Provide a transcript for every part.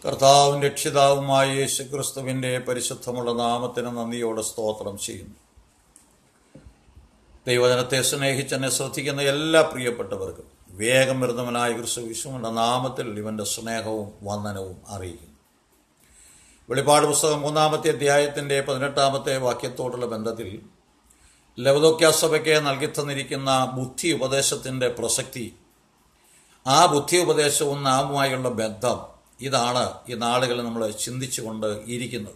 കർത്താവും രക്ഷിതാവുമായ യേശുക്രിസ്തുവിൻ്റെ പരിശുദ്ധമുള്ള നാമത്തിന് നന്ദിയോടെ സ്തോത്രം ചെയ്യുന്നു ദൈവജനത്തെ സ്നേഹിച്ചെന്നെ ശ്രദ്ധിക്കുന്ന എല്ലാ പ്രിയപ്പെട്ടവർക്കും വേഗം വരുന്നവനായ ക്രിസ്തു വിശുവിൻ്റെ നാമത്തിൽ ഇവൻ്റെ സ്നേഹവും വന്ദനവും അറിയിക്കുന്നു വെളിപ്പാട് പുസ്തകം മൂന്നാമത്തെ അധ്യായത്തിൻ്റെ പതിനെട്ടാമത്തെ വാക്യത്തോടുള്ള ബന്ധത്തിൽ ലവദോക്യ സഭയ്ക്ക് നൽകി തന്നിരിക്കുന്ന ബുദ്ധി ഉപദേശത്തിൻ്റെ പ്രസക്തി ആ ബുദ്ധി ഉപദേശവും നാമുമായുള്ള ബന്ധം ഇതാണ് ഈ നാളുകളിൽ നമ്മൾ ചിന്തിച്ചുകൊണ്ട് ഇരിക്കുന്നത്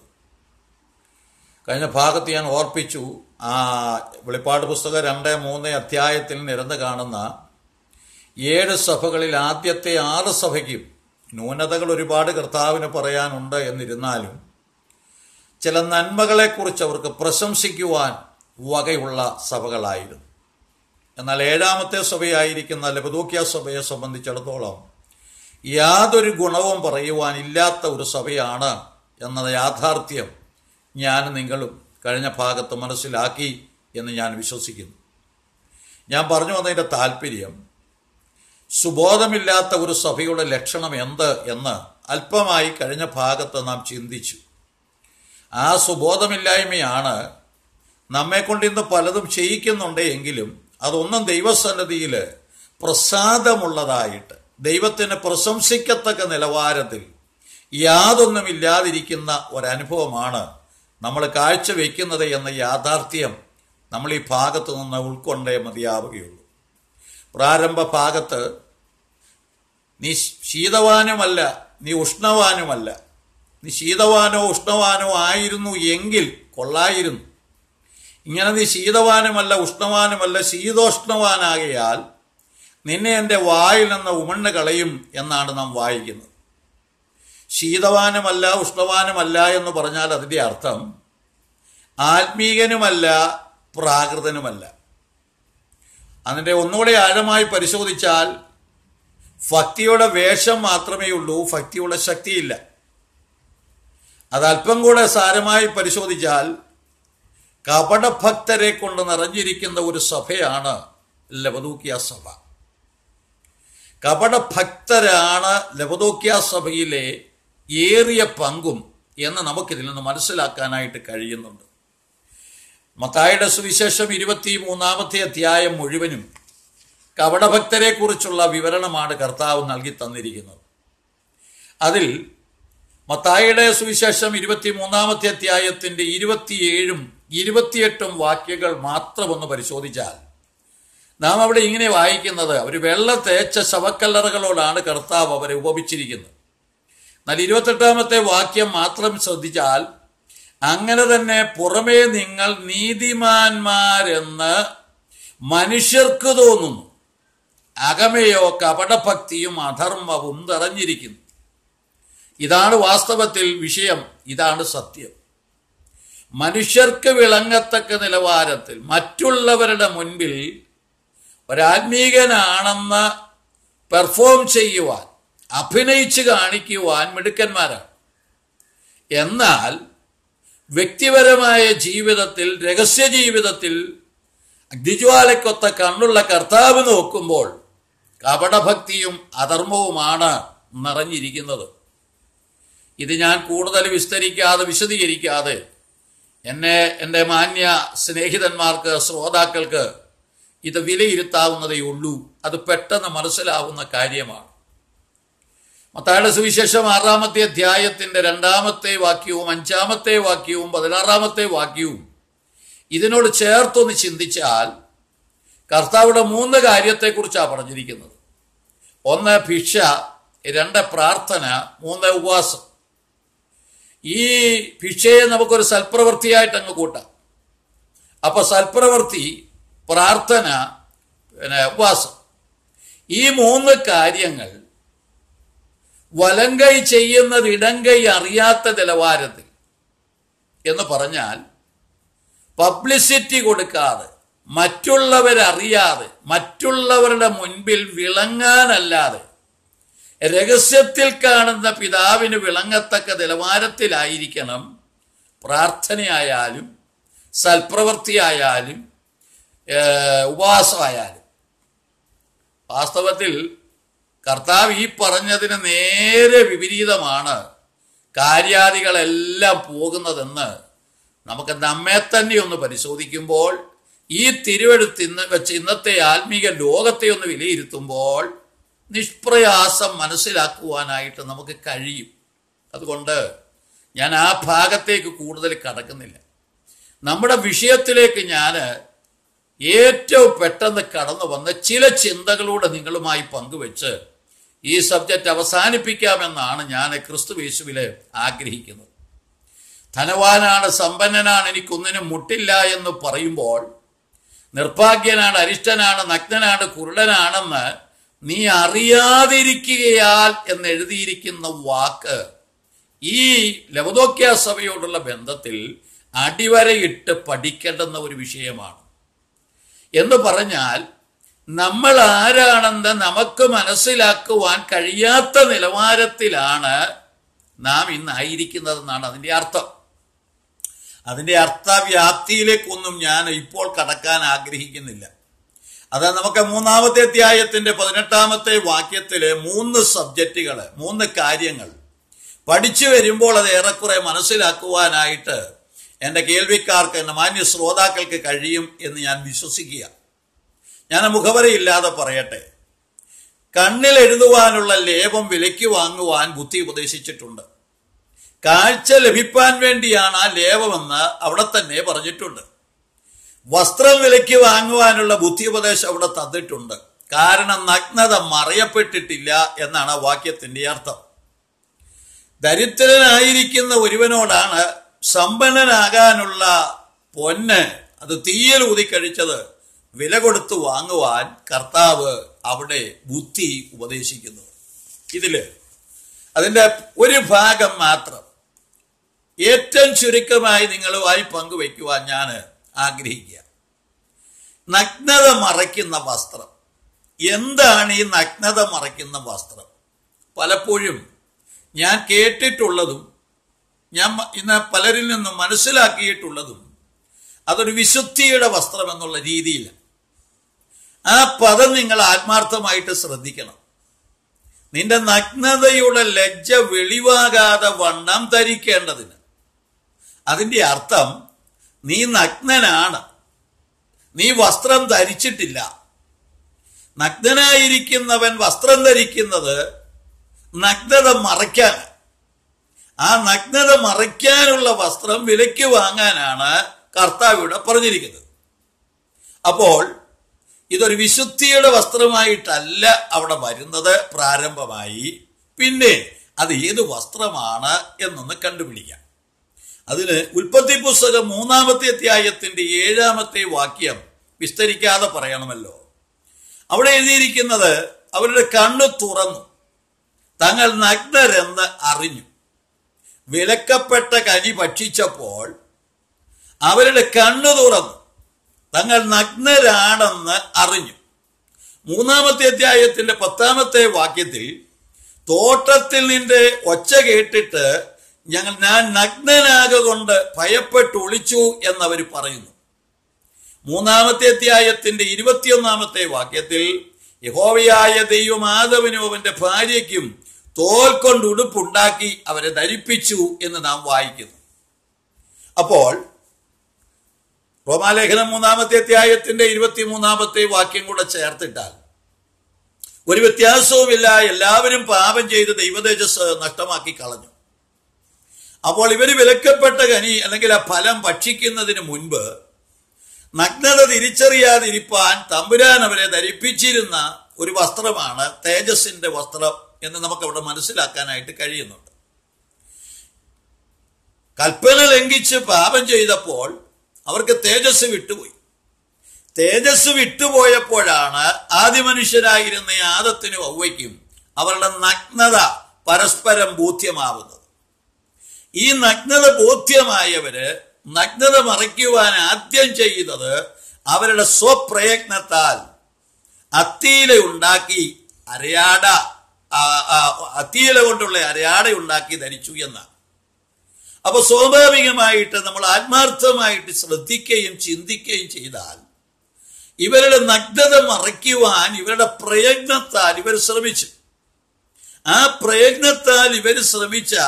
കഴിഞ്ഞ ഭാഗത്ത് ഞാൻ ഓർപ്പിച്ചു ആ വെളിപ്പാട് പുസ്തകം രണ്ട് മൂന്ന് അധ്യായത്തിൽ നിരന്ന് കാണുന്ന ഏഴ് സഭകളിൽ ആദ്യത്തെ ആറ് സഭയ്ക്കും ന്യൂനതകൾ ഒരുപാട് കർത്താവിന് പറയാനുണ്ട് എന്നിരുന്നാലും ചില നന്മകളെക്കുറിച്ച് അവർക്ക് പ്രശംസിക്കുവാൻ വകയുള്ള സഭകളായിരുന്നു എന്നാൽ ഏഴാമത്തെ സഭയായിരിക്കുന്ന ലബദൂക്യ സഭയെ സംബന്ധിച്ചിടത്തോളം യാതൊരു ഗുണവും പറയുവാനില്ലാത്ത ഒരു സഭയാണ് എന്ന യാഥാർത്ഥ്യം ഞാൻ നിങ്ങളും കഴിഞ്ഞ ഭാഗത്ത് മനസ്സിലാക്കി എന്ന് ഞാൻ വിശ്വസിക്കുന്നു ഞാൻ പറഞ്ഞു വന്നതിൻ്റെ താല്പര്യം സുബോധമില്ലാത്ത ഒരു സഭയുടെ ലക്ഷണം എന്ത് എന്ന് അല്പമായി കഴിഞ്ഞ ഭാഗത്ത് നാം ചിന്തിച്ചു ആ സുബോധമില്ലായ്മയാണ് നമ്മെ കൊണ്ട് ഇന്ന് പലതും ചെയ്യിക്കുന്നുണ്ട് എങ്കിലും അതൊന്നും ദൈവസന്നദ്ധിയിൽ പ്രസാദമുള്ളതായിട്ട് ദൈവത്തിന് പ്രശംസിക്കത്തക്ക നിലവാരത്തിൽ യാതൊന്നുമില്ലാതിരിക്കുന്ന ഒരനുഭവമാണ് നമ്മൾ കാഴ്ചവെക്കുന്നത് എന്ന യാഥാർത്ഥ്യം നമ്മൾ ഈ ഭാഗത്ത് നിന്ന് ഉൾക്കൊണ്ടേ മതിയാവുകയുള്ളൂ പ്രാരംഭ ഭാഗത്ത് നീ ശീതവാനുമല്ല നീ ഉഷ്ണവാനുമല്ല നീ ശീതവാനോ ഉഷ്ണവാനോ ആയിരുന്നു എങ്കിൽ കൊള്ളായിരുന്നു ഇങ്ങനെ നീ ശീതവാനുമല്ല ഉഷ്ണവാനുമല്ല ശീതോഷ്ണവാനാകയാൽ നിന്നെ എൻ്റെ വായിൽ നിന്ന് ഉമണ്ണ് കളയും എന്നാണ് നാം വായിക്കുന്നത് ശീതവാനുമല്ല ഉഷ്ണവാനുമല്ല എന്ന് പറഞ്ഞാൽ അതിൻ്റെ അർത്ഥം ആത്മീകനുമല്ല പ്രാകൃതനുമല്ല അതിൻ്റെ ഒന്നുകൂടെ ആഴമായി പരിശോധിച്ചാൽ ഭക്തിയുടെ വേഷം മാത്രമേ ഉള്ളൂ ഭക്തിയുടെ ശക്തിയില്ല അതല്പം കൂടെ സാരമായി പരിശോധിച്ചാൽ കപടഭക്തരെ കൊണ്ട് നിറഞ്ഞിരിക്കുന്ന ഒരു സഭയാണ് ലബദൂക്കിയ സഭ കപടഭക്തരാണ് ലബദൂക്കിയ സഭയിലെ ഏറിയ പങ്കും എന്ന് നമുക്കിതിൽ നിന്ന് മനസ്സിലാക്കാനായിട്ട് കഴിയുന്നുണ്ട് മത്തായുടെ സുവിശേഷം ഇരുപത്തി മൂന്നാമത്തെ അധ്യായം മുഴുവനും കപടഭക്തരെ കുറിച്ചുള്ള വിവരണമാണ് കർത്താവ് നൽകി തന്നിരിക്കുന്നത് അതിൽ മത്തായുടെ സുവിശേഷം ഇരുപത്തി മൂന്നാമത്തെ അധ്യായത്തിന്റെ ഇരുപത്തിയേഴും ഇരുപത്തിയെട്ടും വാക്യങ്ങൾ മാത്രം ഒന്ന് പരിശോധിച്ചാൽ നാം അവിടെ ഇങ്ങനെ വായിക്കുന്നത് അവർ വെള്ള തേച്ച ശവക്കല്ലറകളോടാണ് കർത്താവ് അവരെ ഉപമിച്ചിരിക്കുന്നത് എന്നാൽ ഇരുപത്തെട്ടാമത്തെ വാക്യം മാത്രം ശ്രദ്ധിച്ചാൽ അങ്ങനെ തന്നെ പുറമേ നിങ്ങൾ നീതിമാന്മാരെന്ന് മനുഷ്യർക്ക് തോന്നുന്നു അകമയോ കപടഭക്തിയും അധർമ്മവും നിറഞ്ഞിരിക്കുന്നു ഇതാണ് വാസ്തവത്തിൽ വിഷയം ഇതാണ് സത്യം മനുഷ്യർക്ക് വിളങ്ങത്തക്ക നിലവാരത്തിൽ മറ്റുള്ളവരുടെ മുൻപിൽ ഒരാത്മീകനാണെന്ന് പെർഫോം ചെയ്യുവാൻ അഭിനയിച്ച് കാണിക്കുവാൻ മിടുക്കന്മാരാണ് എന്നാൽ വ്യക്തിപരമായ ജീവിതത്തിൽ രഹസ്യ ജീവിതത്തിൽ അഗ്നിജ്വാലക്കൊത്ത കണ്ണുള്ള കർത്താവ് നോക്കുമ്പോൾ കപടഭക്തിയും അധർമ്മവുമാണ് നിറഞ്ഞിരിക്കുന്നത് ഇത് ഞാൻ കൂടുതൽ വിസ്തരിക്കാതെ വിശദീകരിക്കാതെ എന്നെ എൻ്റെ മാന്യ സ്നേഹിതന്മാർക്ക് ശ്രോതാക്കൾക്ക് ഇത് വിലയിരുത്താവുന്നതേ ഉള്ളൂ അത് പെട്ടെന്ന് മനസ്സിലാവുന്ന കാര്യമാണ് മത്തായുടെ സുവിശേഷം ആറാമത്തെ അധ്യായത്തിന്റെ രണ്ടാമത്തെ വാക്യവും അഞ്ചാമത്തെ വാക്യവും പതിനാറാമത്തെ വാക്യവും ഇതിനോട് ചേർത്തൊന്ന് ചിന്തിച്ചാൽ കർത്താവിടെ മൂന്ന് കാര്യത്തെക്കുറിച്ചാണ് പറഞ്ഞിരിക്കുന്നത് ഒന്ന് ഭിക്ഷ രണ്ട് പ്രാർത്ഥന മൂന്ന് ഉപവാസം ഈ ഭിക്ഷയെ നമുക്കൊരു സൽപ്രവൃത്തിയായിട്ട് അങ്ങ് കൂട്ടാം അപ്പൊ സൽപ്രവൃത്തി പ്രാർത്ഥന പിന്നെ ഉപവാസം ഈ മൂന്ന് കാര്യങ്ങൾ വലങ്കൈ ചെയ്യുന്നത് ഇടങ്കൈ അറിയാത്ത നിലവാരത്തിൽ എന്ന് പറഞ്ഞാൽ പബ്ലിസിറ്റി കൊടുക്കാതെ മറ്റുള്ളവരറിയാതെ മറ്റുള്ളവരുടെ മുൻപിൽ വിളങ്ങാനല്ലാതെ രഹസ്യത്തിൽ കാണുന്ന പിതാവിന് വിളങ്ങത്തക്ക നിലവാരത്തിലായിരിക്കണം പ്രാർത്ഥനയായാലും സൽപ്രവൃത്തിയായാലും ഉപവാസമായാലും വാസ്തവത്തിൽ കർത്താവ് ഈ പറഞ്ഞതിന് നേരെ വിപരീതമാണ് കാര്യാദികളെല്ലാം പോകുന്നതെന്ന് നമുക്ക് നമ്മെ തന്നെ ഒന്ന് പരിശോധിക്കുമ്പോൾ ഈ തിരുവെടുത്ത് ഇന്ന് വെച്ച് ഇന്നത്തെ ആത്മീക ലോകത്തെ ഒന്ന് വിലയിരുത്തുമ്പോൾ നിഷ്പ്രയാസം മനസ്സിലാക്കുവാനായിട്ട് നമുക്ക് കഴിയും അതുകൊണ്ട് ഞാൻ ആ ഭാഗത്തേക്ക് കൂടുതൽ കടക്കുന്നില്ല നമ്മുടെ വിഷയത്തിലേക്ക് ഞാൻ ഏറ്റവും പെട്ടെന്ന് കടന്നു വന്ന് ചില ചിന്തകളൂടെ നിങ്ങളുമായി പങ്കുവെച്ച് ഈ സബ്ജക്റ്റ് അവസാനിപ്പിക്കാമെന്നാണ് ഞാൻ ക്രിസ്തു യേശുവിൽ ആഗ്രഹിക്കുന്നത് ധനവാനാണ് സമ്പന്നനാണ് എനിക്കൊന്നിനും മുട്ടില്ല എന്ന് പറയുമ്പോൾ നിർഭാഗ്യനാണ് അരിഷ്ടനാണ് നഗ്നനാണ് കുരുടനാണെന്ന് നീ അറിയാതിരിക്കുകയാൽ എന്ന് എഴുതിയിരിക്കുന്ന വാക്ക് ഈ ലവദോക്യ സഭയോടുള്ള ബന്ധത്തിൽ അടിവരയിട്ട് പഠിക്കേണ്ടുന്ന ഒരു വിഷയമാണ് എന്ന് പറഞ്ഞാൽ നമ്മൾ ആരാണെന്ന് നമുക്ക് മനസ്സിലാക്കുവാൻ കഴിയാത്ത നിലവാരത്തിലാണ് നാം ഇന്നായിരിക്കുന്നതെന്നാണ് അതിൻ്റെ അർത്ഥം അതിൻ്റെ അർത്ഥവ്യാപ്തിയിലേക്കൊന്നും ഞാൻ ഇപ്പോൾ കടക്കാൻ ആഗ്രഹിക്കുന്നില്ല അത് നമുക്ക് മൂന്നാമത്തെ അധ്യായത്തിന്റെ പതിനെട്ടാമത്തെ വാക്യത്തില് മൂന്ന് സബ്ജക്റ്റുകൾ മൂന്ന് കാര്യങ്ങൾ പഠിച്ചു വരുമ്പോൾ അത് ഏറെക്കുറെ മനസ്സിലാക്കുവാനായിട്ട് എൻ്റെ കേൾവിക്കാർക്ക് എൻ്റെ മാന്യ ശ്രോതാക്കൾക്ക് കഴിയും എന്ന് ഞാൻ വിശ്വസിക്കുക ഞാൻ മുഖവരയില്ലാതെ പറയട്ടെ കണ്ണിൽ എഴുതുവാനുള്ള ലേപം വിലയ്ക്ക് വാങ്ങുവാൻ ബുദ്ധി ഉപദേശിച്ചിട്ടുണ്ട് കാഴ്ച ലഭിപ്പാൻ വേണ്ടിയാണ് ആ ലേപമെന്ന് അവിടെ തന്നെ പറഞ്ഞിട്ടുണ്ട് വസ്ത്രം വിലയ്ക്ക് വാങ്ങുവാനുള്ള ബുദ്ധി ഉപദേശം അവിടെ തന്നിട്ടുണ്ട് കാരണം നഗ്നത മറയപ്പെട്ടിട്ടില്ല എന്നാണ് ആ വാക്യത്തിന്റെ അർത്ഥം ദരിദ്രനായിരിക്കുന്ന ഒരുവനോടാണ് സമ്പന്നനാകാനുള്ള പൊന്ന് അത് തീയിൽ ഊതിക്കഴിച്ചത് വില കൊടുത്ത് വാങ്ങുവാൻ കർത്താവ് അവിടെ ബുദ്ധി ഉപദേശിക്കുന്നു ഇതില് അതിന്റെ ഒരു ഭാഗം മാത്രം ഏറ്റവും ചുരുക്കമായി നിങ്ങളുമായി പങ്കുവയ്ക്കുവാൻ ഞാൻ ആഗ്രഹിക്കുക നഗ്നത മറയ്ക്കുന്ന വസ്ത്രം എന്താണ് ഈ നഗ്നത മറയ്ക്കുന്ന വസ്ത്രം പലപ്പോഴും ഞാൻ കേട്ടിട്ടുള്ളതും ഞാൻ ഇന്ന് പലരിൽ നിന്നും മനസ്സിലാക്കിയിട്ടുള്ളതും അതൊരു വിശുദ്ധിയുടെ വസ്ത്രം എന്നുള്ള രീതിയിലാണ് ആ പദം നിങ്ങൾ ആത്മാർത്ഥമായിട്ട് ശ്രദ്ധിക്കണം നിന്റെ നഗ്നതയുടെ ലജ്ജ വെളിവാകാതെ വണ്ണം ധരിക്കേണ്ടതിന് അതിന്റെ അർത്ഥം നീ നഗ്നനാണ് നീ വസ്ത്രം ധരിച്ചിട്ടില്ല നഗ്നനായിരിക്കുന്നവൻ വസ്ത്രം ധരിക്കുന്നത് നഗ്നത മറയ്ക്കാൻ ആ നഗ്നത മറയ്ക്കാനുള്ള വസ്ത്രം വിലയ്ക്ക് വാങ്ങാനാണ് കർത്താവ് ഇവിടെ പറഞ്ഞിരിക്കുന്നത് അപ്പോൾ ഇതൊരു വിശുദ്ധിയുടെ വസ്ത്രമായിട്ടല്ല അവിടെ വരുന്നത് പ്രാരംഭമായി പിന്നെ അത് ഏത് വസ്ത്രമാണ് എന്നൊന്ന് കണ്ടുപിടിക്കാം അതിന് ഉൽപ്പത്തി പുസ്തകം മൂന്നാമത്തെ അധ്യായത്തിന്റെ ഏഴാമത്തെ വാക്യം വിസ്തരിക്കാതെ പറയണമല്ലോ അവിടെ എഴുതിയിരിക്കുന്നത് അവരുടെ കണ്ണ് തുറന്നു തങ്ങൾ നഗ്നരെന്ന് അറിഞ്ഞു വിലക്കപ്പെട്ട കനി ഭക്ഷിച്ചപ്പോൾ അവരുടെ കണ്ണു തുറന്നു തങ്ങൾ നഗ്നരാണെന്ന് അറിഞ്ഞു മൂന്നാമത്തെ അധ്യായത്തിന്റെ പത്താമത്തെ വാക്യത്തിൽ തോട്ടത്തിൽ നിന്റെ ഒച്ച കേട്ടിട്ട് ഞങ്ങൾ ഞാൻ നഗ്നനാകൊണ്ട് ഭയപ്പെട്ട് ഒളിച്ചു എന്നവർ പറയുന്നു മൂന്നാമത്തെ അധ്യായത്തിന്റെ ഇരുപത്തിയൊന്നാമത്തെ വാക്യത്തിൽ യഹോവയായ ദൈവം ആദവനും അവന്റെ ഭാര്യയ്ക്കും തോൽ കൊണ്ട് ഉടുപ്പുണ്ടാക്കി അവരെ ധരിപ്പിച്ചു എന്ന് നാം വായിക്കുന്നു അപ്പോൾ റോമാലേഖനം മൂന്നാമത്തെ അധ്യായത്തിന്റെ ഇരുപത്തിമൂന്നാമത്തെ വാക്യം കൂടെ ചേർത്തിട്ടാൽ ഒരു വ്യത്യാസവുമില്ല എല്ലാവരും പാപം ചെയ്ത് ദൈവതേജസ് നഷ്ടമാക്കി കളഞ്ഞു അപ്പോൾ ഇവർ വിലക്കപ്പെട്ട കനി അല്ലെങ്കിൽ ആ ഫലം ഭക്ഷിക്കുന്നതിന് മുൻപ് നഗ്നത തിരിച്ചറിയാതിരിപ്പാൻ തമ്പുരാൻ അവരെ ധരിപ്പിച്ചിരുന്ന ഒരു വസ്ത്രമാണ് തേജസ്സിന്റെ വസ്ത്രം എന്ന് നമുക്ക് അവിടെ മനസ്സിലാക്കാനായിട്ട് കഴിയുന്നുണ്ട് കൽപ്പന ലംഘിച്ച് പാപം ചെയ്തപ്പോൾ അവർക്ക് തേജസ് വിട്ടുപോയി തേജസ് വിട്ടുപോയപ്പോഴാണ് ആദിമനുഷ്യരായിരുന്ന ആദത്തിനും ഔവയ്ക്കും അവരുടെ നഗ്നത പരസ്പരം ബോധ്യമാവുന്നത് ഈ നഗ്നത ബോധ്യമായവര് നഗ്നത മറയ്ക്കുവാൻ ആദ്യം ചെയ്തത് അവരുടെ സ്വപ്രയത്നത്താൽ അത്തീല ഉണ്ടാക്കി അരയാട അത്തീല കൊണ്ടുള്ള അരയാട ഉണ്ടാക്കി ധരിച്ചു എന്നാണ് അപ്പൊ സ്വാഭാവികമായിട്ട് നമ്മൾ ആത്മാർത്ഥമായിട്ട് ശ്രദ്ധിക്കുകയും ചിന്തിക്കുകയും ചെയ്താൽ ഇവരുടെ നഗ്നത മറയ്ക്കുവാൻ ഇവരുടെ പ്രയത്നത്താൽ ഇവർ ശ്രമിച്ചു ആ പ്രയത്നത്താൽ ഇവർ ശ്രമിച്ച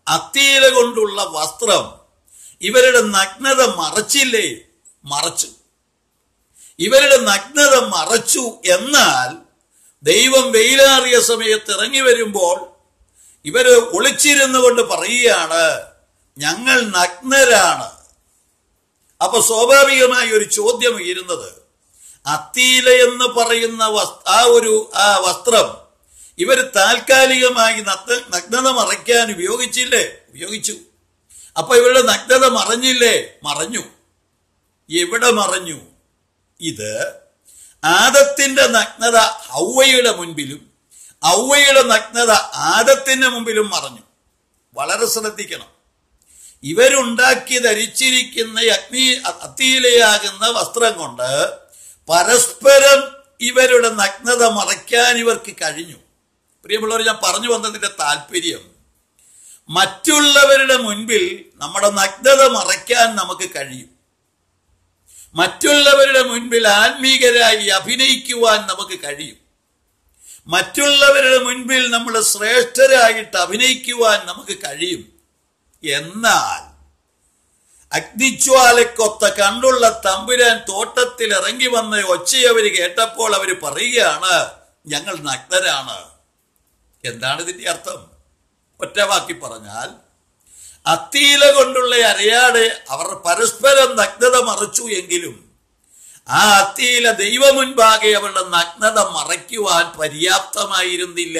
അത്തീല കൊണ്ടുള്ള വസ്ത്രം ഇവരുടെ നഗ്നത മറച്ചില്ലേ മറച്ചു ഇവരുടെ നഗ്നത മറച്ചു എന്നാൽ ദൈവം വെയിലാറിയ സമയത്ത് ഇറങ്ങി വരുമ്പോൾ ഇവര് ഒളിച്ചിരുന്നു കൊണ്ട് പറയുകയാണ് ഞങ്ങൾ നഗ്നരാണ് അപ്പൊ സ്വാഭാവികമായി ഒരു ചോദ്യം ഉയരുന്നത് അത്തീല എന്ന് പറയുന്ന വസ്- ആ ഒരു ആ വസ്ത്രം ഇവർ താൽക്കാലികമായി നഗ്ന നഗ്നത മറയ്ക്കാൻ ഉപയോഗിച്ചില്ലേ ഉപയോഗിച്ചു അപ്പൊ ഇവരുടെ നഗ്നത മറഞ്ഞില്ലേ മറഞ്ഞു എവിടെ മറഞ്ഞു ഇത് ആദത്തിന്റെ നഗ്നത ഔവയുടെ മുൻപിലും ഔവയുടെ നഗ്നത ആദത്തിന്റെ മുമ്പിലും മറഞ്ഞു വളരെ ശ്രദ്ധിക്കണം ഇവരുണ്ടാക്കി ധരിച്ചിരിക്കുന്ന അഗ്നി അത്തീലയാകുന്ന വസ്ത്രം കൊണ്ട് പരസ്പരം ഇവരുടെ നഗ്നത മറയ്ക്കാൻ ഇവർക്ക് കഴിഞ്ഞു പ്രിയമുള്ളവർ ഞാൻ പറഞ്ഞു വന്നതിന്റെ താല്പര്യം മറ്റുള്ളവരുടെ മുൻപിൽ നമ്മുടെ നഗ്നത മറയ്ക്കാൻ നമുക്ക് കഴിയും മറ്റുള്ളവരുടെ മുൻപിൽ ആത്മീകരായി അഭിനയിക്കുവാൻ നമുക്ക് കഴിയും മറ്റുള്ളവരുടെ മുൻപിൽ നമ്മൾ ശ്രേഷ്ഠരായിട്ട് അഭിനയിക്കുവാൻ നമുക്ക് കഴിയും എന്നാൽ അഗ്നിജ്വാലക്കൊത്ത കണ്ടുള്ള തമ്പുരാൻ തോട്ടത്തിൽ ഇറങ്ങി വന്ന ഒച്ചയവര് കേട്ടപ്പോൾ അവര് പറയുകയാണ് ഞങ്ങൾ നഗ്നരാണ് എന്താണ് ഇതിന്റെ അർത്ഥം ഒറ്റവാക്കി പറഞ്ഞാൽ അത്തീല കൊണ്ടുള്ള അരയാട് അവർ പരസ്പരം നഗ്നത മറച്ചു എങ്കിലും ആ അത്തീല ദൈവ മുൻപാകെ അവരുടെ നഗ്നത മറയ്ക്കുവാൻ പര്യാപ്തമായിരുന്നില്ല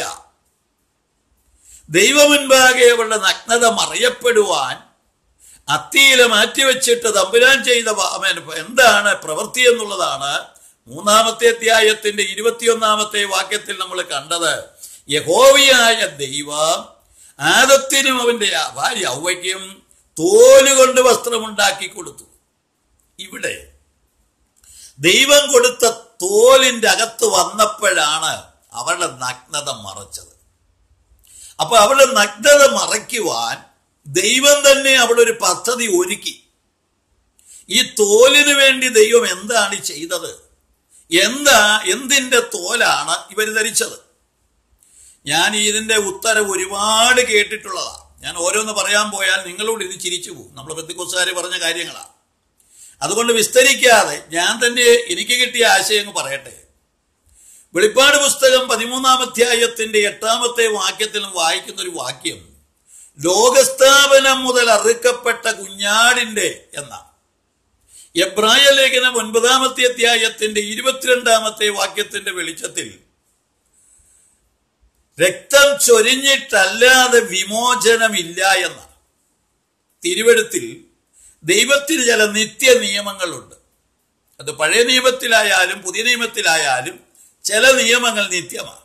ദൈവ മുൻപാകെ അവരുടെ നഗ്നത മറയപ്പെടുവാൻ അത്തീല മാറ്റിവെച്ചിട്ട് തമ്പുരാൻ ചെയ്ത വ- അവൻ എന്താണ് പ്രവൃത്തി എന്നുള്ളതാണ് മൂന്നാമത്തെ അധ്യായത്തിന്റെ ഇരുപത്തിയൊന്നാമത്തെ വാക്യത്തിൽ നമ്മൾ കണ്ടത് യഹോവിയായ ദൈവം ആദത്തിനും അവന്റെ ഭാര്യ ഔവയ്ക്കും തോലുകൊണ്ട് വസ്ത്രമുണ്ടാക്കി കൊടുത്തു ഇവിടെ ദൈവം കൊടുത്ത തോലിന്റെ അകത്ത് വന്നപ്പോഴാണ് അവളുടെ നഗ്നത മറച്ചത് അപ്പൊ അവളുടെ നഗ്നത മറയ്ക്കുവാൻ ദൈവം തന്നെ അവിടെ ഒരു പദ്ധതി ഒരുക്കി ഈ തോലിന് വേണ്ടി ദൈവം എന്താണ് ചെയ്തത് എന്താ എന്തിന്റെ തോലാണ് ഇവർ ധരിച്ചത് ഞാൻ ഇതിന്റെ ഉത്തരം ഒരുപാട് കേട്ടിട്ടുള്ളതാ ഞാൻ ഓരോന്ന് പറയാൻ പോയാൽ നിങ്ങളോട് ഇത് ചിരിച്ചു പോകും നമ്മൾ ബന്ധുക്കൊസാര് പറഞ്ഞ കാര്യങ്ങളാ അതുകൊണ്ട് വിസ്തരിക്കാതെ ഞാൻ തന്നെ എനിക്ക് കിട്ടിയ ആശയം പറയട്ടെ വെളിപ്പാട് പുസ്തകം പതിമൂന്നാം അധ്യായത്തിന്റെ എട്ടാമത്തെ വാക്യത്തിൽ വായിക്കുന്ന ഒരു വാക്യം ലോകസ്ഥാപനം മുതൽ അറുക്കപ്പെട്ട കുഞ്ഞാടിന്റെ എന്ന എബ്രായ ലേഖനം ഒൻപതാമത്തെ അധ്യായത്തിന്റെ ഇരുപത്തിരണ്ടാമത്തെ വാക്യത്തിന്റെ വെളിച്ചത്തിൽ രക്തം ചൊരിഞ്ഞിട്ടല്ലാതെ വിമോചനമില്ല എന്ന തിരുവെടുത്തിൽ ദൈവത്തിന് ചില നിത്യ നിയമങ്ങളുണ്ട് അത് പഴയ നിയമത്തിലായാലും പുതിയ നിയമത്തിലായാലും ചില നിയമങ്ങൾ നിത്യമാണ്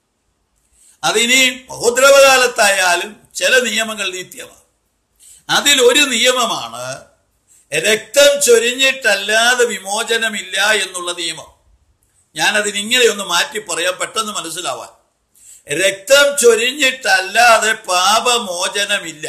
അതിനി മഹോദ്രവകാലത്തായാലും ചില നിയമങ്ങൾ നിത്യമാണ് അതിൽ ഒരു നിയമമാണ് രക്തം ചൊരിഞ്ഞിട്ടല്ലാതെ വിമോചനമില്ല എന്നുള്ള നിയമം ഞാൻ അതിനിങ്ങനെ ഒന്ന് മാറ്റി പറയാം പെട്ടെന്ന് മനസ്സിലാവാൻ രക്തം ചൊരിഞ്ഞിട്ടല്ലാതെ പാപമോചനമില്ല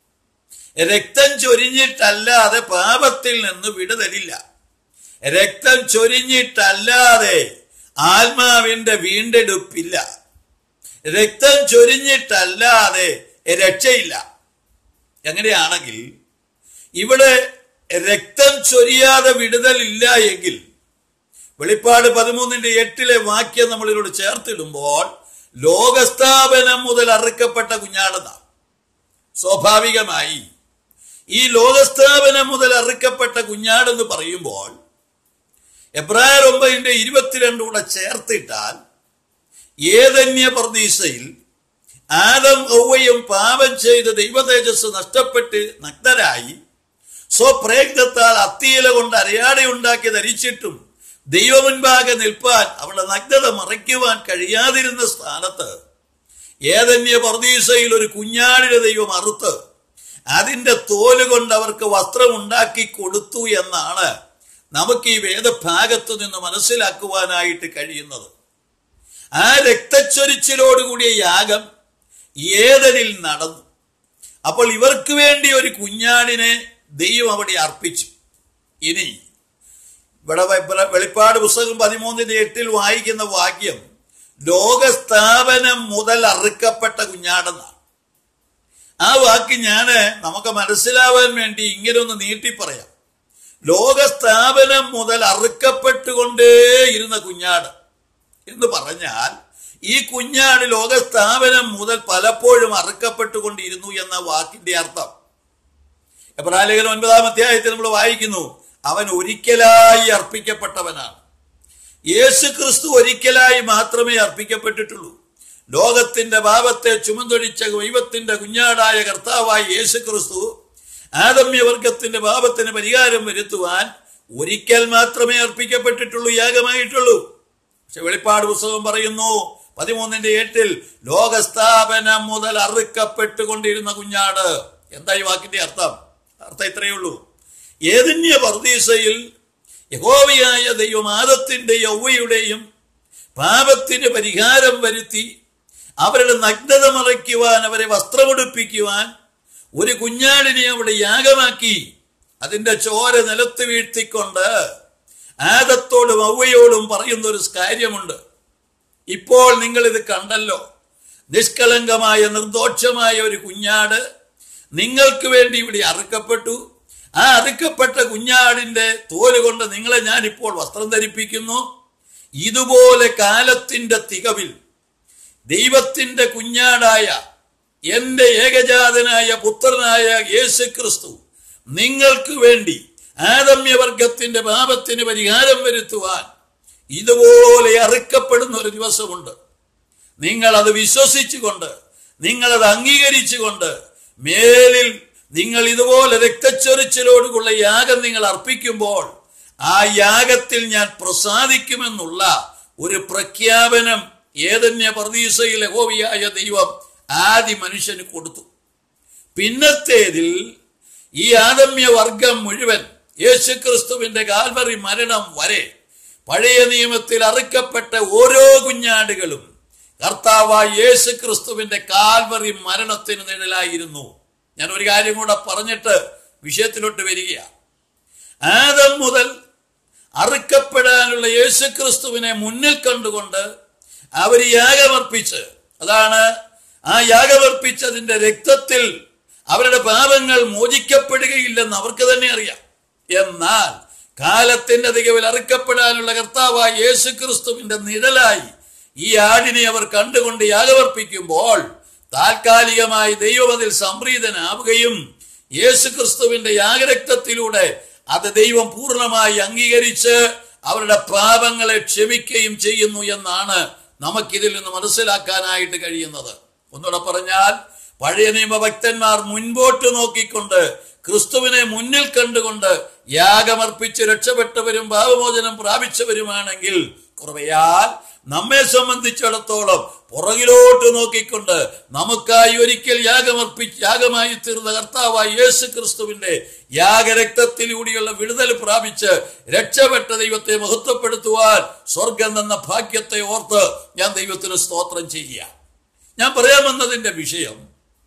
രക്തം ചൊരിഞ്ഞിട്ടല്ലാതെ പാപത്തിൽ നിന്ന് വിടുതലില്ല രക്തം ചൊരിഞ്ഞിട്ടല്ലാതെ ആത്മാവിന്റെ വീണ്ടെടുപ്പില്ല രക്തം ചൊരിഞ്ഞിട്ടല്ലാതെ രക്ഷയില്ല എങ്ങനെയാണെങ്കിൽ ഇവിടെ രക്തം ചൊരിയാതെ വിടുതലില്ല എങ്കിൽ വെളിപ്പാട് പതിമൂന്നിന്റെ എട്ടിലെ വാക്യം നമ്മളിലൂടെ ചേർത്തിടുമ്പോൾ ലോകസ്ഥാപനം മുതൽ അറുക്കപ്പെട്ട കുഞ്ഞാടെന്ന സ്വാഭാവികമായി ഈ ലോകസ്ഥാപനം മുതൽ അറുക്കപ്പെട്ട കുഞ്ഞാടെന്ന് പറയുമ്പോൾ എബ്രായർ ഒമ്പതിന്റെ ഇരുപത്തിരണ്ട് കൂടെ ചേർത്തിട്ടാൽ ഏതന്യ പ്രതീക്ഷയിൽ ആദം ഔവയും പാപം ചെയ്ത് ദൈവതേജസ് നഷ്ടപ്പെട്ട് നഗ്നരായി സ്വപ്രയത്നത്താൽ അത്തിയില കൊണ്ട് അരയാടയുണ്ടാക്കി ധരിച്ചിട്ടും ദൈവമുൻപാകെ നിൽപ്പാൻ അവളുടെ നഗ്നത മറയ്ക്കുവാൻ കഴിയാതിരുന്ന സ്ഥാനത്ത് ഏതന്യ പ്രതീക്ഷയിൽ ഒരു കുഞ്ഞാടിനെ ദൈവം അറുത്ത് അതിന്റെ തോല് കൊണ്ട് അവർക്ക് വസ്ത്രം ഉണ്ടാക്കി കൊടുത്തു എന്നാണ് നമുക്ക് ഈ വേദഭാഗത്തു നിന്ന് മനസ്സിലാക്കുവാനായിട്ട് കഴിയുന്നത് ആ രക്തച്ചൊരിച്ചിലോടുകൂടിയ യാഗം ഏതനിൽ നടന്നു അപ്പോൾ ഇവർക്ക് വേണ്ടി ഒരു കുഞ്ഞാടിനെ ദൈവം അവിടെ അർപ്പിച്ചു ഇനി ഇവിടെ വെ- വെളിപ്പാട് പുസ്തകം പതിമൂന്നിന്റെ എട്ടിൽ വായിക്കുന്ന വാക്യം ലോകസ്ഥാപനം മുതൽ അറുക്കപ്പെട്ട കുഞ്ഞാടെന്നാണ് ആ വാക്ക് ഞാന് നമുക്ക് മനസ്സിലാവാൻ വേണ്ടി ഇങ്ങനെ ഒന്ന് നീട്ടി പറയാം ലോകസ്ഥാപനം മുതൽ അറുക്കപ്പെട്ടുകൊണ്ടേയിരുന്ന കുഞ്ഞാട് എന്ന് പറഞ്ഞാൽ ഈ കുഞ്ഞാട് ലോകസ്ഥാപനം മുതൽ പലപ്പോഴും അറുക്കപ്പെട്ടുകൊണ്ടിരുന്നു എന്ന വാക്കിന്റെ അർത്ഥം എബ്രാലേഖനം ഒൻപതാം അധ്യായത്തിൽ നമ്മൾ വായിക്കുന്നു അവൻ ഒരിക്കലായി അർപ്പിക്കപ്പെട്ടവനാണ് യേശു ക്രിസ്തു ഒരിക്കലായി മാത്രമേ അർപ്പിക്കപ്പെട്ടിട്ടുള്ളൂ ലോകത്തിന്റെ പാപത്തെ ചുമന്നൊഴിച്ച ദൈവത്തിന്റെ കുഞ്ഞാടായ കർത്താവായ യേശു ക്രിസ്തു ആദമ്യവർഗത്തിന്റെ പാപത്തിന് പരിഹാരം വരുത്തുവാൻ ഒരിക്കൽ മാത്രമേ അർപ്പിക്കപ്പെട്ടിട്ടുള്ളൂ യാഗമായിട്ടുള്ളൂ പക്ഷെ വെളിപ്പാട് പുസ്തകം പറയുന്നു പതിമൂന്നിന്റെ എട്ടിൽ ലോകസ്ഥാപനം മുതൽ അറുക്കപ്പെട്ടുകൊണ്ടിരുന്ന കുഞ്ഞാട് എന്താ ഈ വാക്കിന്റെ അർത്ഥം അർത്ഥം ഇത്രയേ ഉള്ളൂ ഏതിന്യ പർദീസയിൽ യഹോവയായ ദൈവം ആദത്തിന്റെയും ഔവയുടെയും പാപത്തിന് പരിഹാരം വരുത്തി അവരുടെ നഗ്നത മറയ്ക്കുവാൻ അവരെ വസ്ത്രമുടുപ്പിക്കുവാൻ ഒരു കുഞ്ഞാടിനെ അവിടെ യാഗമാക്കി അതിന്റെ ചോര നിലത്ത് വീഴ്ത്തിക്കൊണ്ട് ആദത്തോടും ഔവയോടും പറയുന്ന ഒരു കാര്യമുണ്ട് ഇപ്പോൾ നിങ്ങൾ ഇത് കണ്ടല്ലോ നിഷ്കളങ്കമായ നിർദോഷമായ ഒരു കുഞ്ഞാട് നിങ്ങൾക്ക് വേണ്ടി ഇവിടെ അറുക്കപ്പെട്ടു ആ അറുക്കപ്പെട്ട കുഞ്ഞാടിന്റെ തോല് കൊണ്ട് നിങ്ങളെ ഞാൻ ഇപ്പോൾ വസ്ത്രം ധരിപ്പിക്കുന്നു ഇതുപോലെ കാലത്തിന്റെ തികവിൽ ദൈവത്തിന്റെ കുഞ്ഞാടായ എന്റെ ഏകജാതനായ പുത്രനായ യേശു ക്രിസ്തു നിങ്ങൾക്ക് വേണ്ടി ആദമ്യവർഗത്തിന്റെ പാപത്തിന് പരിഹാരം വരുത്തുവാൻ ഇതുപോലെ അറുക്കപ്പെടുന്ന ഒരു ദിവസമുണ്ട് നിങ്ങൾ അത് വിശ്വസിച്ചുകൊണ്ട് നിങ്ങളത് അംഗീകരിച്ചുകൊണ്ട് മേലിൽ നിങ്ങൾ ഇതുപോലെ രക്തച്ചൊരിച്ചിലോടുള്ള യാഗം നിങ്ങൾ അർപ്പിക്കുമ്പോൾ ആ യാഗത്തിൽ ഞാൻ പ്രസാദിക്കുമെന്നുള്ള ഒരു പ്രഖ്യാപനം ഏതന്യ പ്രതീസയിലെ ഹോവിയായ ദൈവം ആദ്യ മനുഷ്യന് കൊടുത്തു പിന്നത്തേതിൽ ഈ ആദമ്യ വർഗം മുഴുവൻ യേശുക്രിസ്തുവിന്റെ കാൽവറി മരണം വരെ പഴയ നിയമത്തിൽ അറുക്കപ്പെട്ട ഓരോ കുഞ്ഞാടുകളും കർത്താവായ യേശു ക്രിസ്തുവിന്റെ കാൽവറി മരണത്തിന് നിഴലായിരുന്നു ഞാൻ ഒരു കാര്യം കൂടെ പറഞ്ഞിട്ട് വിഷയത്തിലോട്ട് വരികയാണ് ആദം മുതൽ അറുക്കപ്പെടാനുള്ള യേശു ക്രിസ്തുവിനെ മുന്നിൽ കണ്ടുകൊണ്ട് അവർ യാഗമർപ്പിച്ച് അതാണ് ആ യാഗമർപ്പിച്ചതിന്റെ രക്തത്തിൽ അവരുടെ പാപങ്ങൾ മോചിക്കപ്പെടുകയില്ലെന്ന് അവർക്ക് തന്നെ അറിയാം എന്നാൽ കാലത്തിന്റെ തികവിൽ അറുക്കപ്പെടാനുള്ള കർത്താവായ യേശു ക്രിസ്തുവിന്റെ നിഴലായി ഈ ആടിനെ അവർ കണ്ടുകൊണ്ട് യാഗമർപ്പിക്കുമ്പോൾ താൽക്കാലികമായി ദൈവം അതിൽ സംപ്രീതനാവുകയും യേശു ക്രിസ്തുവിന്റെ യാഗരക്തത്തിലൂടെ അത് ദൈവം പൂർണ്ണമായി അംഗീകരിച്ച് അവരുടെ പാപങ്ങളെ ക്ഷമിക്കുകയും ചെയ്യുന്നു എന്നാണ് നമുക്കിതിൽ നിന്ന് മനസ്സിലാക്കാനായിട്ട് കഴിയുന്നത് ഒന്നുകൂടെ പറഞ്ഞാൽ പഴയ നിയമഭക്തന്മാർ മുൻപോട്ട് നോക്കിക്കൊണ്ട് ക്രിസ്തുവിനെ മുന്നിൽ കണ്ടുകൊണ്ട് യാഗമർപ്പിച്ച് രക്ഷപ്പെട്ടവരും ഭാവമോചനം പ്രാപിച്ചവരുമാണെങ്കിൽ കുറവയാൽ നമ്മെ സംബന്ധിച്ചിടത്തോളം പുറകിലോട്ട് നോക്കിക്കൊണ്ട് നമുക്കായി ഒരിക്കൽ യാഗമർപ്പിച്ച് യാഗമായി തീർന്ന കർത്താവായ യേശു ക്രിസ്തുവിന്റെ യാഗരക്തത്തിലൂടെയുള്ള വിടുതൽ പ്രാപിച്ച് രക്ഷപ്പെട്ട ദൈവത്തെ മഹത്വപ്പെടുത്തുവാൻ സ്വർഗം എന്ന ഭാഗ്യത്തെ ഓർത്ത് ഞാൻ ദൈവത്തിന് സ്തോത്രം ചെയ്യുക ഞാൻ പറയാൻ വന്നതിന്റെ വിഷയം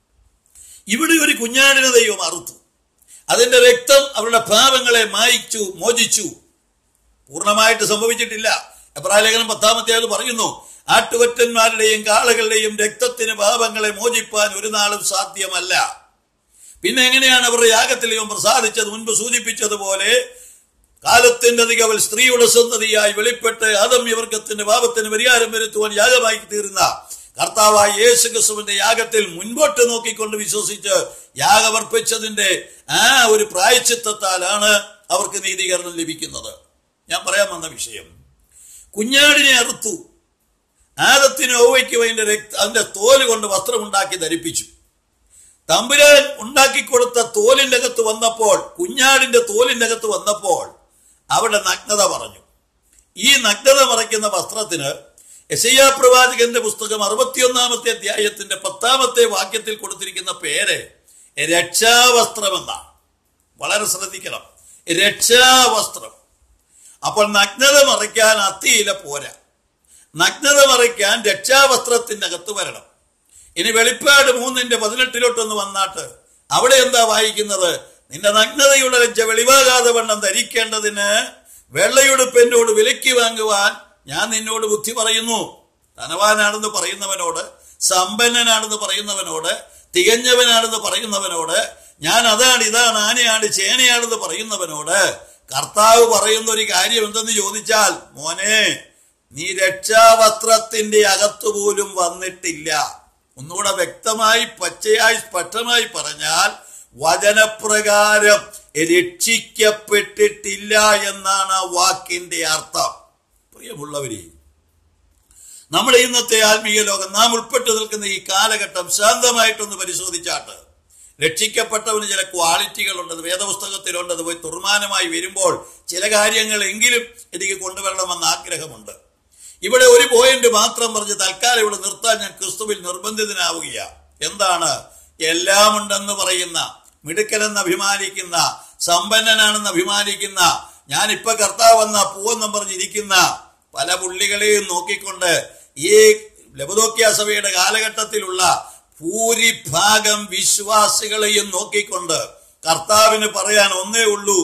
ഇവിടെ ഒരു കുഞ്ഞാടിനെ ദൈവം അറുത്തു അതിന്റെ രക്തം അവരുടെ പാപങ്ങളെ മായിച്ചു മോചിച്ചു പൂർണ്ണമായിട്ട് സംഭവിച്ചിട്ടില്ല എബ്രാലേഖനം പത്താമത്തെ അത് പറയുന്നു ആട്ടുകൊറ്റന്മാരുടെയും കാളകളുടെയും രക്തത്തിന് പാപങ്ങളെ മോചിപ്പാൻ ഒരു നാളും സാധ്യമല്ല പിന്നെ എങ്ങനെയാണ് അവരുടെ യാഗത്തിൽ ഇവൻ പ്രസാദിച്ചത് മുൻപ് സൂചിപ്പിച്ചതുപോലെ കാലത്തിന്റെ തികവൽ സ്ത്രീയുടെ സന്തതിയായി വെളിപ്പെട്ട് ആദമ്യവർഗത്തിന്റെ പാപത്തിന് പരിഹാരം വരുത്തുവാൻ യാഗമായി തീർന്ന കർത്താവായ യേശു ക്രിസ്തുവിന്റെ യാഗത്തിൽ മുൻപോട്ട് നോക്കിക്കൊണ്ട് വിശ്വസിച്ച് യാഗമർപ്പിച്ചതിന്റെ ആ ഒരു പ്രായച്ചിത്തത്താലാണ് അവർക്ക് നീതീകരണം ലഭിക്കുന്നത് ഞാൻ പറയാൻ വന്ന വിഷയം കുഞ്ഞാടിനെ അറുത്തു ആദത്തിന് ഓവയ്ക്കും അതിന്റെ രക്ത അതിന്റെ തോല് കൊണ്ട് വസ്ത്രമുണ്ടാക്കി ധരിപ്പിച്ചു തമ്പുരാൻ ഉണ്ടാക്കി കൊടുത്ത തോലിന്റെ അകത്ത് വന്നപ്പോൾ കുഞ്ഞാടിന്റെ തോലിന്റെ അകത്ത് വന്നപ്പോൾ അവിടെ നഗ്നത പറഞ്ഞു ഈ നഗ്നത മറയ്ക്കുന്ന വസ്ത്രത്തിന് യശയ്യാ പ്രവാചകന്റെ പുസ്തകം അറുപത്തിയൊന്നാമത്തെ അധ്യായത്തിന്റെ പത്താമത്തെ വാക്യത്തിൽ കൊടുത്തിരിക്കുന്ന പേര് രക്ഷാവസ്ത്രം എന്നാണ് വളരെ ശ്രദ്ധിക്കണം രക്ഷാവസ്ത്രം അപ്പോൾ നഗ്നത മറയ്ക്കാൻ അത്തിയില പോരാ നഗ്നത മറയ്ക്കാൻ രക്ഷാവസ്ത്രത്തിന്റെ അകത്ത് വരണം ഇനി വെളിപ്പാട് മൂന്നിന്റെ പതിനെട്ടിലോട്ടൊന്ന് വന്നാട്ട് അവിടെ എന്താ വായിക്കുന്നത് നിന്റെ നഗ്നതയുടെ ലജ്ജ വെളിവാകാതെ വണ്ണം ധരിക്കേണ്ടതിന് വെള്ളയുടുപ്പ് എന്നോട് വിലയ്ക്ക് വാങ്ങുവാൻ ഞാൻ നിന്നോട് ബുദ്ധി പറയുന്നു ധനവാനാണെന്ന് പറയുന്നവനോട് സമ്പന്നനാണെന്ന് പറയുന്നവനോട് തികഞ്ഞവനാണെന്ന് പറയുന്നവനോട് ഞാൻ അതാണ് ഇതാണ് ആനയാണ് ചേനയാണെന്ന് പറയുന്നവനോട് കർത്താവ് പറയുന്ന ഒരു കാര്യം എന്തെന്ന് ചോദിച്ചാൽ മോനെ നീ രക്ഷാവസ്ത്രത്തിന്റെ അകത്തുപോലും വന്നിട്ടില്ല ഒന്നുകൂടെ വ്യക്തമായി പച്ചയായി സ്പഷ്ടമായി പറഞ്ഞാൽ വചനപ്രകാരം രക്ഷിക്കപ്പെട്ടിട്ടില്ല എന്നാണ് ആ വാക്കിന്റെ അർത്ഥം പ്രിയമുള്ളവരെ നമ്മുടെ ഇന്നത്തെ ആത്മീയ ലോകം നാം ഉൾപ്പെട്ടു നിൽക്കുന്ന ഈ കാലഘട്ടം ശാന്തമായിട്ടൊന്ന് പരിശോധിച്ചാട്ട് രക്ഷിക്കപ്പെട്ടവന് ചില ക്വാളിറ്റികളുണ്ട് അത് വേദപുസ്തകത്തിലുണ്ട് അത് പോയി തുർമാനമായി വരുമ്പോൾ ചില കാര്യങ്ങൾ എങ്കിലും എനിക്ക് കൊണ്ടുവരണമെന്ന് ആഗ്രഹമുണ്ട് ഇവിടെ ഒരു പോയിന്റ് മാത്രം പറഞ്ഞ് തൽക്കാലം ഇവിടെ നിർത്താൻ ഞാൻ ക്രിസ്തുവിൽ നിർബന്ധിതനാവുകയാണ് എന്താണ് എല്ലാം ഉണ്ടെന്ന് പറയുന്ന മിടുക്കലെന്ന് അഭിമാനിക്കുന്ന സമ്പന്നനാണെന്ന് അഭിമാനിക്കുന്ന ഞാൻ ഇപ്പൊ കർത്താവ് എന്ന പൂവെന്നും പറഞ്ഞിരിക്കുന്ന പല പുള്ളികളെയും നോക്കിക്കൊണ്ട് ഈ ലബദോക്യ സഭയുടെ കാലഘട്ടത്തിലുള്ള ഭൂരിഭാഗം വിശ്വാസികളെയും നോക്കിക്കൊണ്ട് കർത്താവിന് പറയാൻ ഒന്നേ ഉള്ളൂ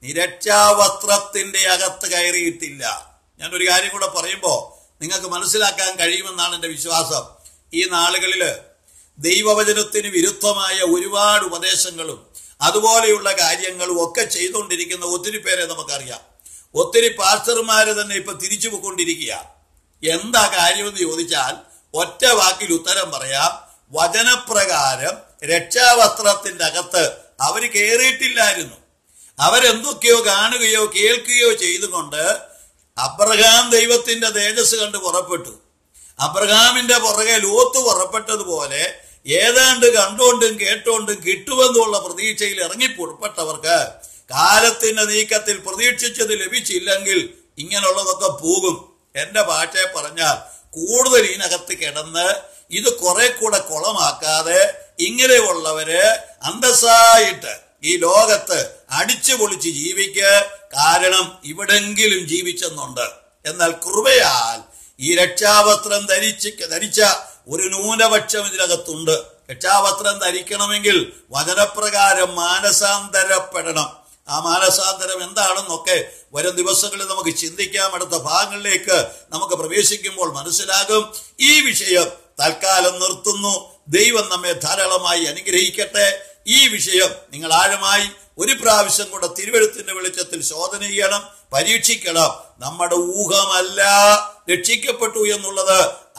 നിരക്ഷാവസ്ത്രത്തിന്റെ അകത്ത് കയറിയിട്ടില്ല ഞാൻ ഒരു കാര്യം കൂടെ പറയുമ്പോൾ നിങ്ങൾക്ക് മനസ്സിലാക്കാൻ കഴിയുമെന്നാണ് എൻ്റെ വിശ്വാസം ഈ നാളുകളിൽ ദൈവവചനത്തിന് വിരുദ്ധമായ ഒരുപാട് ഉപദേശങ്ങളും അതുപോലെയുള്ള കാര്യങ്ങളും ഒക്കെ ചെയ്തുകൊണ്ടിരിക്കുന്ന ഒത്തിരി പേരെ നമുക്കറിയാം ഒത്തിരി പാസ്റ്റർമാര് തന്നെ ഇപ്പൊ തിരിച്ചു പോയിക്കൊണ്ടിരിക്കുക എന്താ കാര്യമെന്ന് ചോദിച്ചാൽ ഒറ്റ വാക്കിൽ ഉത്തരം പറയാം വചനപ്രകാരം രക്ഷാവസ്ത്രത്തിന്റെ അകത്ത് അവർ കയറിയിട്ടില്ലായിരുന്നു അവരെന്തൊക്കെയോ കാണുകയോ കേൾക്കുകയോ ചെയ്തുകൊണ്ട് അബ്രഹാം ദൈവത്തിന്റെ തേജസ് കണ്ട് പുറപ്പെട്ടു അബ്രഹാമിന്റെ പുറകെ ലോത്ത് പുറപ്പെട്ടതുപോലെ ഏതാണ്ട് കണ്ടുകൊണ്ടും കേട്ടുകൊണ്ടും കിട്ടുമെന്നുള്ള പ്രതീക്ഷയിൽ ഇറങ്ങി പുറപ്പെട്ടവർക്ക് കാലത്തിന്റെ നീക്കത്തിൽ പ്രതീക്ഷിച്ചത് ലഭിച്ചില്ലെങ്കിൽ ഇങ്ങനെയുള്ളതൊക്കെ പോകും എന്റെ ഭാഷയെ പറഞ്ഞാൽ കൂടുതൽ ഇതിനകത്ത് കിടന്ന് ഇത് കുറെ കൂടെ കുളമാക്കാതെ ഇങ്ങനെയുള്ളവര് അന്തസ്സായിട്ട് ഈ ലോകത്ത് അടിച്ചു പൊളിച്ച് ജീവിക്ക് കാരണം ഇവിടെങ്കിലും ജീവിച്ചെന്നുണ്ട് എന്നാൽ കൃപയാൽ ഈ രക്ഷാവസ്ത്രം ധരിച്ച് ധരിച്ച ഒരു ന്യൂനപക്ഷം ഇതിനകത്തുണ്ട് രക്ഷാവസ്ത്രം ധരിക്കണമെങ്കിൽ വചനപ്രകാരം മാനസാന്തരപ്പെടണം ആ മാനസാന്തരം എന്താണെന്നൊക്കെ വരും ദിവസങ്ങളിൽ നമുക്ക് ചിന്തിക്കാം അടുത്ത ഭാഗങ്ങളിലേക്ക് നമുക്ക് പ്രവേശിക്കുമ്പോൾ മനസ്സിലാകും ഈ വിഷയം തൽക്കാലം നിർത്തുന്നു ദൈവം നമ്മെ ധാരാളമായി അനുഗ്രഹിക്കട്ടെ ഈ വിഷയം നിങ്ങൾ ആഴമായി ഒരു പ്രാവശ്യം കൂടെ തിരുവഴുത്തിന്റെ വെളിച്ചത്തിൽ ശോധന ചെയ്യണം പരീക്ഷിക്കണം നമ്മുടെ ഊഹമല്ല രക്ഷിക്കപ്പെട്ടു എന്നുള്ളത്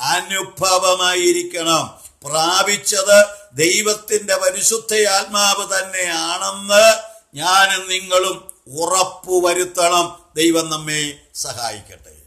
അനുഭവമായിരിക്കണം പ്രാപിച്ചത് ദൈവത്തിന്റെ പരിശുദ്ധ ആത്മാവ് തന്നെയാണെന്ന് ഞാനും നിങ്ങളും ഉറപ്പുവരുത്തണം ദൈവം നമ്മെ സഹായിക്കട്ടെ